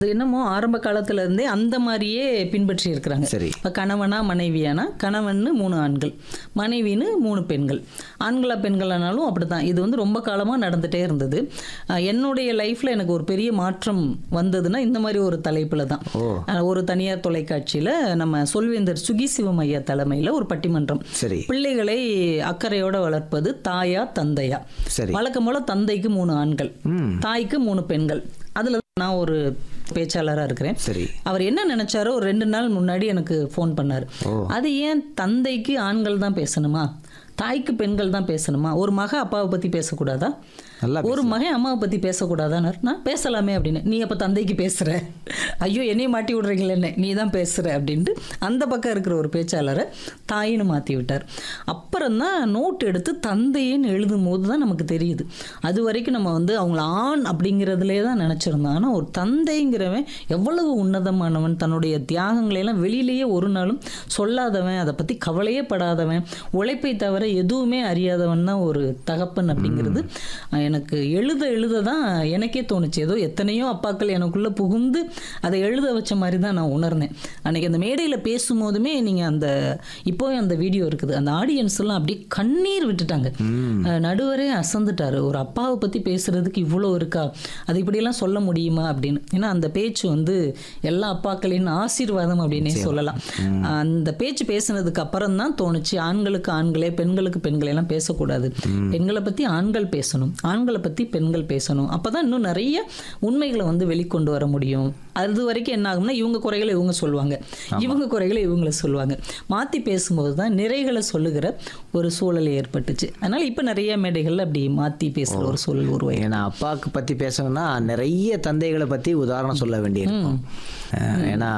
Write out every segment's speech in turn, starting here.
அது என்னமோ ஆரம்ப காலத்துல இருந்தே அந்த மாதிரியே பின்பற்றி இருக்கிறாங்க சரி. இப்போ கணவனா மனைவியானா கணவன்னு மூணு ஆண்கள் மனைவின்னு மூணு பெண்கள் ஆண்களா பெண்களானாலும் அப்படிதான் இது வந்து ரொம்ப காலமா நடந்துட்டே இருந்தது அஹ் என்னுடைய லைஃப்ல எனக்கு ஒரு பெரிய மாற்றம் வந்ததுன்னா இந்த மாதிரி ஒரு தலைப்புல தான் அஹ் ஒரு தனியார் தொலைக்காட்சியில நம்ம சொல்வேந்தர் சுகி சிவம் ஐயா தலைமையில ஒரு பட்டிமன்றம் சரி பிள்ளைகளை அக்கறையோட வளர்ப்பது தாயா தந்தையா சரி வழக்கம் போல தந்தைக்கு மூணு ஆண்கள் ம் தாய்க்கு மூணு பெண்கள் அதுல நான் ஒரு பேச்சாளரா இருக்கிறேன் சரி அவர் என்ன நினைச்சாரோ ஒரு ரெண்டு நாள் முன்னாடி எனக்கு ஃபோன் பண்ணாரு ஓ. அது ஏன் தந்தைக்கு ஆண்கள் தான் பேசணுமா தாய்க்கு பெண்கள் தான் பேசணுமா ஒரு மக அப்பாவை பத்தி பேசக்கூடாதா நல்லா ஒரு மகன் அம்மாவை பத்தி பேசக்கூடாதான்னு நான் பேசலாமே அப்படின்னு நீ அப்ப தந்தைக்கு பேசுற ஐயோ என்னையும் மாட்டி விடுறீங்களே நீ தான் பேசுற அப்படின்ட்டு அந்த பக்கம் இருக்கிற ஒரு பேச்சாளரை தாயின்னு மாத்தி விட்டார் அப்புறம் தான் நோட் எடுத்து தந்தைன்னு எழுதும் போது தான் நமக்கு தெரியுது அது வரைக்கும் நம்ம வந்து அவங்கள ஆண் அப்படிங்கிறதுலே தான் நினைச்சிருந்தோம் ஆனா ஒரு தந்தைங்கிறவன் எவ்வளவு உன்னதமானவன் தன்னுடைய தியாகங்களை எல்லாம் வெளியிலேயே ஒரு நாளும் சொல்லாதவன் அதை பத்தி கவலையே படாதவன் உழைப்பை தவிர எதுவுமே அறியாதவன் தான் ஒரு தகப்பன் அப்படிங்கிறது அஹ், எனக்கு எழுத எழுத தான் எனக்கே தோணுச்சு ஏதோ எத்தனையோ அப்பாக்கள் எனக்குள்ள புகுந்து அதை எழுத வச்ச மாதிரி தான் நான் உணர்ந்தேன் அன்னைக்கு அந்த மேடையில் பேசும்போதுமே நீங்கள் அந்த இப்போவே அந்த வீடியோ இருக்குது அந்த ஆடியன்ஸ் எல்லாம் அப்படியே கண்ணீர் விட்டுட்டாங்க அஹ், நடுவரே அசந்துட்டாரு ஒரு அப்பாவை பற்றி பேசுறதுக்கு இவ்வளோ இருக்கா அது இப்படியெல்லாம் சொல்ல முடியுமா அப்படின்னு ஏன்னா அந்த பேச்சு வந்து எல்லா அப்பாக்களின் ஆசீர்வாதம் அப்படின்னே சொல்லலாம் அந்த பேச்சு பேசுனதுக்கு அப்புறம் தான் தோணுச்சு ஆண்களுக்கு ஆண்களே பெண்களுக்கு பெண்களே எல்லாம் பேசக்கூடாது பெண்களை பற்றி ஆண்கள் பேசணும் ஆண்களை பற்றி பெண்கள் பேசணும் அப்பதான் இன்னும் நிறைய உண்மைகளை வந்து வெளிக்கொண்டு வர முடியும் அது வரைக்கும் என்ன ஆகும்னா இவங்க குறைகளை இவங்க சொல்லுவாங்க இவங்க குறைகளை இவங்களை சொல்லுவாங்க மாற்றி பேசும்போது தான் நிறைகளை சொல்லுகிற ஒரு சூழல் ஏற்பட்டுச்சு அதனால இப்போ நிறைய மேடைகள்ல அப்படி மாற்றி பேசுகிற ஒரு சூழல் உருவாயிருக்கு ஏன்னா அப்பாவுக்கு பற்றி பேசணும்னா நிறைய தந்தைகளை பற்றி உதாரணம் சொல்ல வேண்டியிருக்கும் அஹ் ஏன்னா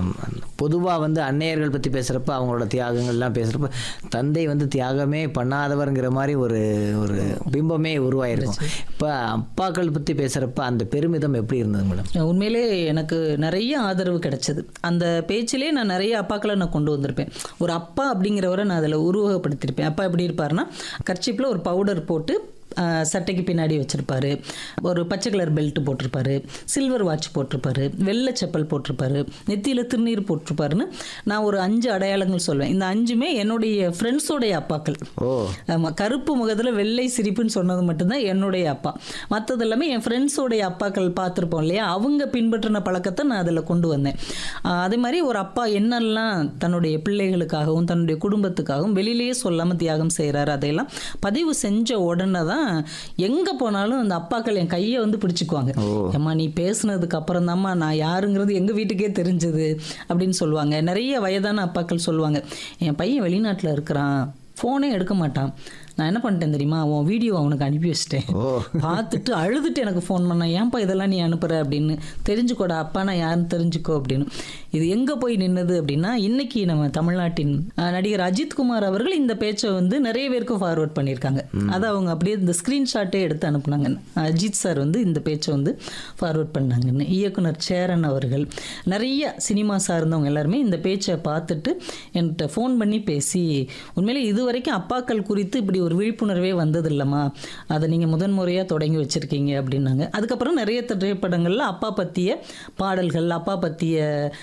பொதுவாக வந்து அன்னையர்கள் பற்றி பேசுகிறப்ப அவங்களோட தியாகங்கள்லாம் பேசுகிறப்ப தந்தை வந்து தியாகமே பண்ணாதவருங்கிற மாதிரி ஒரு ஒரு பிம்பமே உருவாயிருக்கும் இப்போ அப்பாக்கள் பற்றி பேசுகிறப்ப அந்த பெருமிதம் எப்படி இருந்தது மேடம் உண்மையிலே எனக்கு நிறைய ஆதரவு கிடைச்சது அந்த பேச்சிலே நான் நிறைய அப்பாக்களை நான் கொண்டு வந்திருப்பேன் ஒரு அப்பா அப்படிங்கிறவரை நான் அதில் உருவகப்படுத்தியிருப்பேன் அப்பா எப்படி இருப்பாருன்னா கர்ச்சிப்பில் ஒரு பவுடர் போட்டு ஆஹ், சட்டைக்கு பின்னாடி வச்சிருப்பாரு ஒரு பச்சை கலர் பெல்ட் போட்டிருப்பாரு சில்வர் வாட்ச் போட்டிருப்பாரு வெள்ளை செப்பல் போட்டிருப்பாரு நெத்தியில திருநீர் போட்டிருப்பாருன்னு நான் ஒரு அஞ்சு அடையாளங்கள் சொல்வேன் இந்த அஞ்சுமே என்னுடைய ஃப்ரெண்ட்ஸோடைய அப்பாக்கள் ஓ ஆமா கருப்பு முகத்துல வெள்ளை சிரிப்புன்னு சொன்னது மட்டும்தான் என்னுடைய அப்பா மற்றது எல்லாமே என் ஃப்ரெண்ட்ஸோடைய அப்பாக்கள் பார்த்துருப்போம் இல்லையா அவங்க பின்பற்றின பழக்கத்தை நான் அதில் கொண்டு வந்தேன் ஆஹ் அதே மாதிரி ஒரு அப்பா என்னெல்லாம் தன்னுடைய பிள்ளைகளுக்காகவும் தன்னுடைய குடும்பத்துக்காகவும் வெளியிலேயே சொல்லாம தியாகம் செய்கிறாரு அதையெல்லாம் பதிவு செஞ்ச உடனே தான் எங்கே போனாலும் அந்த அப்பாக்கள் என் கையை வந்து பிடிச்சிக்குவாங்க ஏம்மா நீ பேசுனதுக்கு அப்புறம் தாம்மா நான் யாருங்கிறது எங்கள் வீட்டுக்கே தெரிஞ்சது அப்படின்னு சொல்லுவாங்க நிறைய வயதான அப்பாக்கள் சொல்லுவாங்க என் பையன் வெளிநாட்டில் இருக்கிறான் ஃபோனே எடுக்க மாட்டான் நான் என்ன பண்ணிட்டேன் தெரியுமா உன் வீடியோ அவனுக்கு அனுப்பி வச்சிட்டேன் ஓ பார்த்துட்டு அழுதுட்டு எனக்கு ஃபோன் பண்ணான் ஏன்பா இதெல்லாம் நீ அனுப்புற அப்படின்னு தெரிஞ்சுக்கோடா அப்பா நான் யாருன்னு தெரிஞ்சுக்கோ அப்படின்னு இது எங்கே போய் நின்னது அப்படின்னா இன்னைக்கு நம்ம தமிழ்நாட்டின் அஹ், நடிகர் அஜித் குமார் அவர்கள் இந்த பேச்சை வந்து நிறைய பேருக்கு ஃபார்வர்ட் பண்ணியிருக்காங்க அதை அவங்க அப்படியே இந்த ஸ்க்ரீன்ஷாட்டே எடுத்து அனுப்புனாங்க அஜித் சார் வந்து இந்த பேச்சை வந்து ஃபார்வர்ட் பண்ணாங்கன்னு இயக்குனர் சேரன் அவர்கள் நிறைய சினிமா சார்ந்தவங்க எல்லாருமே இந்த பேச்சை பார்த்துட்டு என்கிட்ட ஃபோன் பண்ணி பேசி உண்மையிலே இது வரைக்கும் அப்பாக்கள் குறித்து இப்படி ஒரு விழிப்புணர்வே வந்தது இல்லைம்மா அதை நீங்கள் முதன் முறையாக தொடங்கி வச்சுருக்கீங்க அப்படின்னாங்க அதுக்கப்புறம் நிறைய திரைப்படங்களில் அப்பா பற்றிய பாடல்கள் அப்பா பற்றிய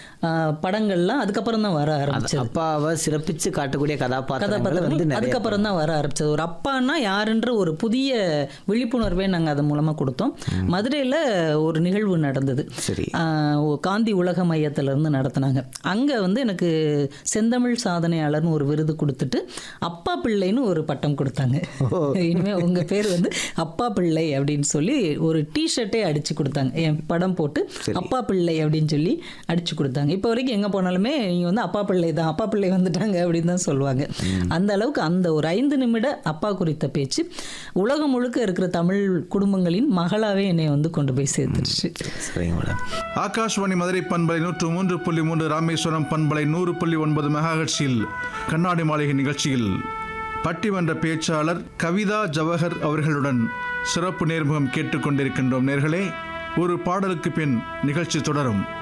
படங்கள்லாம் அதுக்கப்புறம் தான் வர ஆரம்பிச்சது அப்பாவை சிறப்பிச்சு காட்டக்கூடிய கதாபாத்திரங்கள் வந்து கதாபாத்திரங்கள் நிறைய அதுக்கப்புறம் தான் வர ஆரம்பிச்சது ஒரு அப்பான்னா யாருன்ற ஒரு புதிய விழிப்புணர்வே நாங்கள் அது மூலமாக கொடுத்தோம் மதுரையில் ஒரு நிகழ்வு நடந்தது சரி ஆஹ் ஓ- காந்தி உலக மையத்துல இருந்து நடத்தினாங்க அங்கே வந்து எனக்கு செந்தமிழ் சாதனையாளர்னு ஒரு விருது கொடுத்துட்டு அப்பா பிள்ளைன்னு ஒரு பட்டம் கொடுத்தாங்க இனிமே உங்க பேர் வந்து அப்பா பிள்ளை அப்படின்னு சொல்லி ஒரு டிஷர்ட்டே அடிச்சு கொடுத்தாங்க என் படம் போட்டு அப்பா பிள்ளை அப்படின்னு சொல்லி அடிச்சு கொடுத்தாங்க இப்போ வரைக்கும் எங்க போனாலுமே நீங்க வந்து அப்பா பிள்ளை தான் அப்பா பிள்ளை வந்துட்டாங்க அப்படின்னு தான் சொல்லுவாங்க அந்த அளவுக்கு அந்த ஒரு ஐந்து நிமிட அப்பா குறித்த பேச்சு உலகம் முழுக்க இருக்கிற தமிழ் குடும்பங்களின் மகளாவே என்னை வந்து கொண்டு போய் சேர்த்துருச்சு சரிங்க மேடம் ஆகாஷ்வாணி மதுரை பண்பலை நூற்று மூன்று புள்ளி மூன்று ராமேஸ்வரம் பண்பலை நூறு புள்ளி ஒன்பது மெகாஹெட்ஸில் கண்ணாடி மாளிகை நிகழ்ச்சியில் பட்டிமன்ற பேச்சாளர் கவிதா ஜவஹர் அவர்களுடன் சிறப்பு நேர்முகம் கேட்டுக்கொண்டிருக்கின்றோம் நேர்களே ஒரு பாடலுக்கு பின் நிகழ்ச்சி தொடரும்